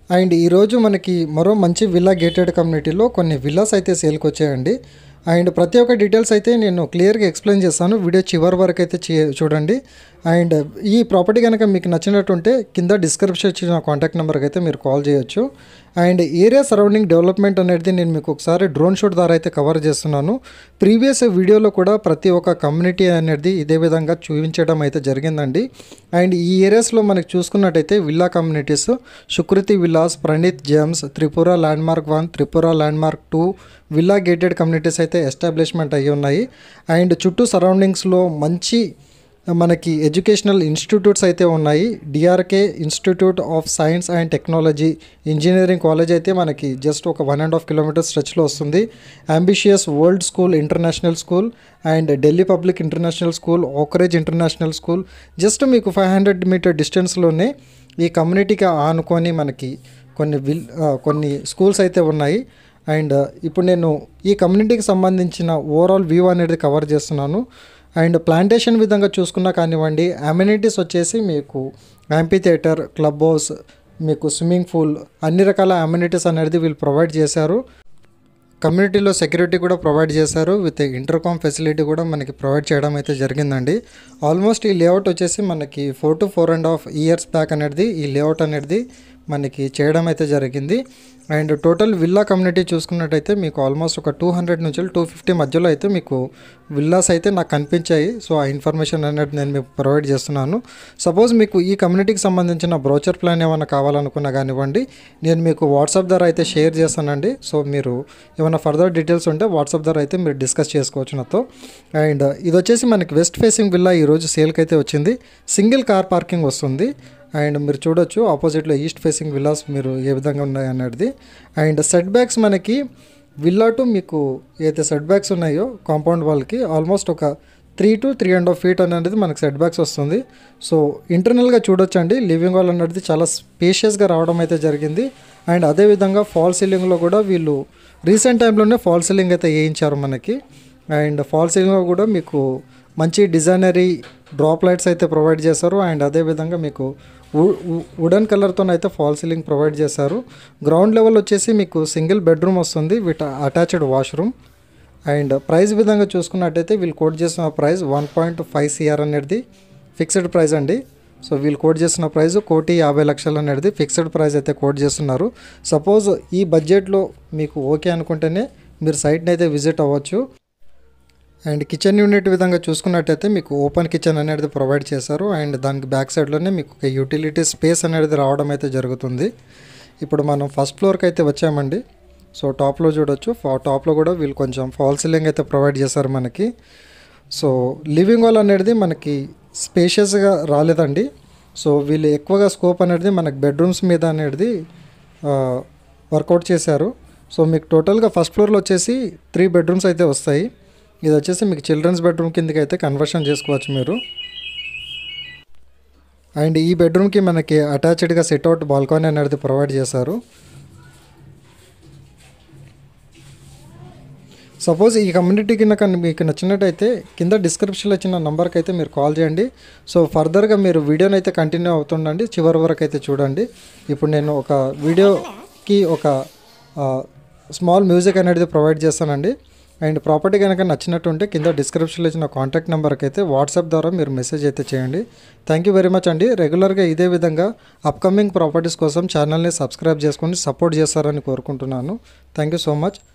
and ఈరోజు మనకి మరో మంచి విల్లా గేటెడ్ కమ్యూనిటీలో కొన్ని విల్లాస్ అయితే సేల్కి వచ్చాయండి అండ్ ప్రతి ఒక్క డీటెయిల్స్ అయితే నేను క్లియర్గా ఎక్స్ప్లెయిన్ చేస్తాను వీడియో చివరి వరకు అయితే చే- చూడండి అండ్ ఈ ప్రాపర్టీ కనుక మీకు నచ్చినట్టుంటే కింద డిస్క్రిప్షన్ ఇచ్చిన కాంటాక్ట్ నెంబర్కి అయితే మీరు కాల్ చేయొచ్చు అండ్ ఏరియా సరౌండింగ్ డెవలప్మెంట్ అనేది నేను మీకు ఒకసారి డ్రోన్ షూట్ ద్వారా అయితే కవర్ చేస్తున్నాను ప్రీవియస్ వీడియోలో కూడా ప్రతి ఒక్క కమ్యూనిటీ అనేది ఇదే విధంగా చూపించడం అయితే జరిగిందండి అండ్ ఈ ఏరియాస్లో మనకి చూసుకున్నట్టయితే villa communities Sukriti villas Praneeth gems Tripura landmark one Tripura landmark two villa gated communities అయితే ఎస్టాబ్లిష్మెంట్ అయ్యి ఉన్నాయి అండ్ చుట్టూ సరౌండింగ్స్లో మంచి మనకి ఎడ్యుకేషనల్ ఇన్స్టిట్యూట్స్ అయితే ఉన్నాయి DRK institute of science and technology engineering college అయితే మనకి జస్ట్ ఒక వన్ అండ్ హాఫ్ కిలోమీటర్ స్ట్రెచ్లో వస్తుంది ambitious world school international school and Delhi public international school Oakridge international school just మీకు ఫైవ్ హండ్రెడ్ మీటర్ డిస్టెన్స్లోనే ఈ కమ్యూనిటీకి ఆనుకొని మనకి కొన్ని విల్ ఆ, కొన్ని స్కూల్స్ అయితే ఉన్నాయి అండ్ ఇప్పుడు నేను ఈ కమ్యూనిటీకి సంబంధించిన ఓవరాల్ వ్యూ అనేది కవర్ చేస్తున్నాను అండ్ ప్లాంటేషన్ విధంగా చూసుకున్నా కానివ్వండి అమ్యూనిటీస్ వచ్చేసి మీకు యాంపీ థియేటర్ క్లబ్ హౌస్ మీకు స్విమ్మింగ్ పూల్ అన్ని రకాల అమ్యూనిటీస్ అనేది వీళ్ళు ప్రొవైడ్ చేశారు కమ్యూనిటీలో సెక్యూరిటీ కూడా ప్రొవైడ్ చేశారు విత్ ఇంటర్కామ్ ఫెసిలిటీ కూడా మనకి ప్రొవైడ్ చేయడం అయితే జరిగిందండి ఆల్మోస్ట్ ఈ లేఅవుట్ వచ్చేసి మనకి four to four and half years back అనేది ఈ లేఅవుట్ అనేది మనకి చేయడం అయితే జరిగింది అండ్ టోటల్ విల్లా కమ్యూనిటీ చూసుకున్నట్టయితే మీకు ఆల్మోస్ట్ ఒక టూ హండ్రెడ్ నుంచి టూ ఫిఫ్టీ మధ్యలో అయితే మీకు విల్లాస్ అయితే నాకు కనిపించాయి సో ఆ ఇన్ఫర్మేషన్ అనేది నేను మీకు ప్రొవైడ్ చేస్తున్నాను సపోజ్ మీకు ఈ కమ్యూనిటీకి సంబంధించిన బ్రోచర్ ప్లాన్ ఏమైనా కావాలనుకున్నా కానివ్వండి నేను మీకు వాట్సాప్ ద్వారా అయితే షేర్ చేస్తానండి సో మీరు ఏమైనా ఫర్దర్ డీటెయిల్స్ ఉంటే వాట్సాప్ ద్వారా అయితే మీరు డిస్కస్ చేసుకోవచ్చు నాతో అండ్ ఇది వచ్చేసి మనకి వెస్ట్ ఫేసింగ్ విల్లా ఈరోజు సేల్కి అయితే వచ్చింది సింగిల్ కార్ పార్కింగ్ వస్తుంది అండ్ మీరు చూడొచ్చు ఆపోజిట్లో ఈస్ట్ ఫేసింగ్ విల్లాస్ మీరు ఏ విధంగా ఉన్నాయి అనేది అండ్ సెట్ బ్యాక్స్ మనకి విల్లా టు మీకు ఏదైతే సెట్ బ్యాక్స్ ఉన్నాయో కాంపౌండ్ వాల్కి ఆల్మోస్ట్ ఒక three to three and half feet అనేది మనకి సెట్ బ్యాక్స్ వస్తుంది సో ఇంటర్నల్గా చూడొచ్చండి లివింగ్ హాల్ అనేది చాలా స్పేషియస్గా రావడం అయితే జరిగింది అండ్ అదేవిధంగా ఫాల్ సీలింగ్లో కూడా వీళ్ళు రీసెంట్ టైంలోనే ఫాల్ సీలింగ్ అయితే వేయించారు మనకి అండ్ ఫాల్ సీలింగ్లో కూడా మీకు మంచి డిజైనరీ డ్రాప్ లైట్స్ అయితే ప్రొవైడ్ చేశారు అండ్ అదేవిధంగా మీకు వుడెన్ కలర్తో అయితే ఫాల్ సీలింగ్ ప్రొవైడ్ చేశారు గ్రౌండ్ లెవెల్ వచ్చేసి మీకు సింగిల్ బెడ్రూమ్ వస్తుంది with attached washroom and price విధంగా చూసుకున్నట్టయితే వీళ్ళు కోట్ చేసిన price one point five CR అనేది ఫిక్స్డ్ ప్రైస్ అండి సో వీళ్ళు కోట్ చేసిన ప్రైస్ కోటి యాభై లక్షలు అనేది ఫిక్స్డ్ ప్రైస్ అయితే కోట్ చేస్తున్నారు సపోజ్ ఈ బడ్జెట్లో మీకు ఓకే అనుకుంటేనే మీరు సైట్ని అయితే విజిట్ అవ్వచ్చు అండ్ కిచెన్ యూనిట్ విధంగా చూసుకున్నట్టయితే మీకు ఓపెన్ కిచెన్ అనేది ప్రొవైడ్ చేశారు అండ్ దానికి బ్యాక్ సైడ్లోనే మీకు ఒక యూటిలిటీ స్పేస్ అనేది రావడం అయితే జరుగుతుంది ఇప్పుడు మనం ఫస్ట్ ఫ్లోర్కి అయితే వచ్చామండి సో టాప్లో చూడొచ్చు ఫా- టాప్లో కూడా వీళ్ళు కొంచెం ఫాల్ సీలింగ్ అయితే ప్రొవైడ్ చేశారు మనకి సో లివింగ్ హాల్ అనేది మనకి స్పేషియస్గా రాలేదండి సో వీళ్ళు ఎక్కువగా స్కోప్ అనేది మనకి బెడ్రూమ్స్ మీద అనేది వర్కౌట్ చేశారు సో మీకు టోటల్గా ఫస్ట్ ఫ్లోర్లో వచ్చేసి త్రీ బెడ్రూమ్స్ అయితే వస్తాయి ఇది వచ్చేసి మీకు చిల్డ్రన్స్ బెడ్రూమ్ కిందకి అయితే కన్వర్షన్ చేసుకోవచ్చు మీరు అండ్ ఈ బెడ్రూమ్కి మనకి అటాచ్డ్గా సిట్అవుట్ బాల్కనీ అనేది ప్రొవైడ్ చేశారు సపోజ్ ఈ కమ్యూనిటీ కింద కనుక మీకు నచ్చినట్టయితే కింద డిస్క్రిప్షన్లో ఇచ్చిన నెంబర్కి అయితే మీరు కాల్ చేయండి సో ఫర్దర్గా మీరు వీడియోని అయితే కంటిన్యూ అవుతుండండి చివరి వరకు అయితే చూడండి ఇప్పుడు నేను ఒక వీడియోకి ఒక స్మాల్ మ్యూజిక్ అనేది ప్రొవైడ్ చేస్తానండి అండ్ ప్రాపర్టీ కనుక నచ్చినట్టుంటే కింద డిస్క్రిప్షన్లో ఇచ్చిన కాంటాక్ట్ నెంబర్కి అయితే వాట్సాప్ ద్వారా మీరు మెసేజ్ అయితే చేయండి థ్యాంక్ యూ వెరీ మచ్ అండి రెగ్యులర్గా ఇదే విధంగా అప్కమింగ్ ప్రాపర్టీస్ కోసం ఛానల్ని సబ్స్క్రైబ్ చేసుకొని సపోర్ట్ చేస్తారని కోరుకుంటున్నాను థ్యాంక్ యూ సో మచ్